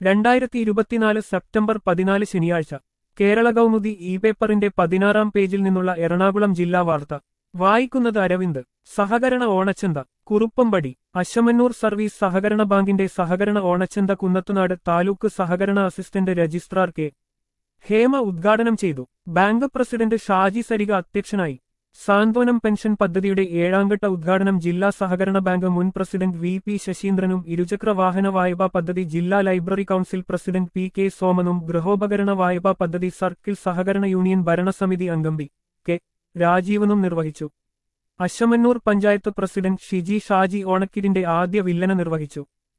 രണ്ടായിരത്തി ഇരുപത്തിനാല് സെപ്റ്റംബർ പതിനാല് ശനിയാഴ്ച കേരള കൗമുദി ഇ പേപ്പറിന്റെ പതിനാറാം പേജിൽ നിന്നുള്ള എറണാകുളം ജില്ലാ വാർത്ത വായിക്കുന്നത് അരവിന്ദ് സഹകരണ ഓണച്ചന്ത കുറുപ്പമ്പടി അശമന്നൂർ സർവീസ് സഹകരണ ബാങ്കിന്റെ സഹകരണ ഓണച്ചന്ത കുന്നത്തുനാട് താലൂക്ക് സഹകരണ അസിസ്റ്റന്റ് രജിസ്ട്രാർ കെ ഹേമ ഉദ്ഘാടനം ചെയ്തു ബാങ്ക് പ്രസിഡന്റ് ഷാജി സരിക അധ്യക്ഷനായി സാന്ത്വനം പെൻഷൻ പദ്ധതിയുടെ ഏഴാംഘട്ട ഉദ്ഘാടനം ജില്ലാ സഹകരണ ബാങ്ക് മുൻ പ്രസിഡന്റ് വി പി ശശീന്ദ്രനും ഇരുചക്ര വാഹന വായ്പാ പദ്ധതി ജില്ലാ library council president P K സോമനും ഗൃഹോപകരണ വായ്പാ പദ്ധതി സർക്കിൾ സഹകരണ യൂണിയൻ ഭരണസമിതി അംഗം ബി കെ രാജീവനും നിർവഹിച്ചു അശമന്നൂർ പഞ്ചായത്ത് പ്രസിഡന്റ് ഷിജി ഷാജി ഓണക്കിരിന്റെ ആദ്യ വില്ലന നിർവഹിച്ചു